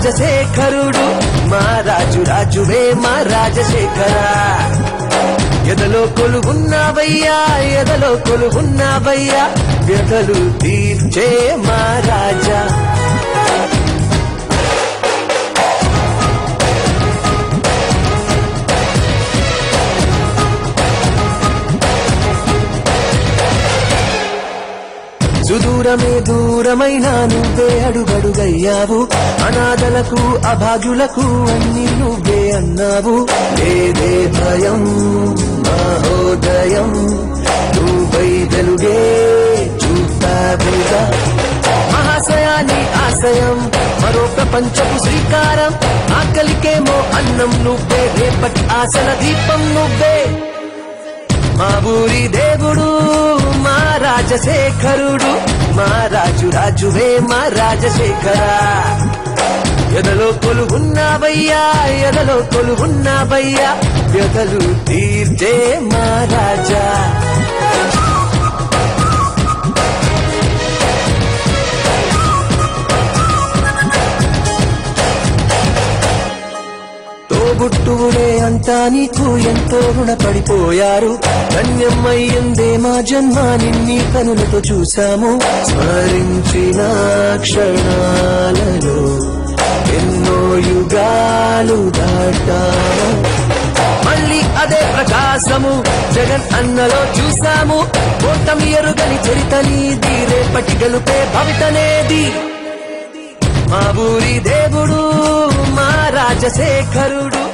రాజశేఖరుడు మా రాజు రాజువే మా రాజశేఖర ఎదలో కొలువున్నావయ్యా ఎదలో కొలువున్నావయ్యా వ్యధలు తీర్చే మా రాజా సుదూరమే దూరమైన నువ్వే అడుగడుగయ్యావు అనాథలకు అభాగ్యులకు అన్ని నువ్వే అన్నావు లేదే భయం మహోదయం నువ్వై వెలుగే చూస్తావుగా మహాశయాని ఆశయం మరో ప్రపంచపు శ్రీకారం ఆకలికేమో అన్నం నువ్వే రేపటి ఆశల దీపం నువ్వే మా ఊరి దేవుడు మా రాజశేఖరుడు మా రాజు రాజువే మా రాజశేఖర ఎదలో కొలువున్నావయ్యా ఎదలో కొలువున్నావయ్యా వ్యధలు తీర్చే మా రాజా తోబుట్టువులే అంతా నీకు ఎంతో రుణపడిపోయారు ధన్యమయ్యిందే మా జన్మ నిన్ని కనులతో చూశాము స్మరించిన క్షణాలలో ఎన్నో యుగాలు దాటాము మళ్ళీ అదే ప్రకాశము జగన్ అన్నలో చూసాము ఓటమి ఎరుగని చరిత నీది రేపటి గెలుపే భవితనేది మా ఊరి దేవుడు మా రాజశేఖరుడు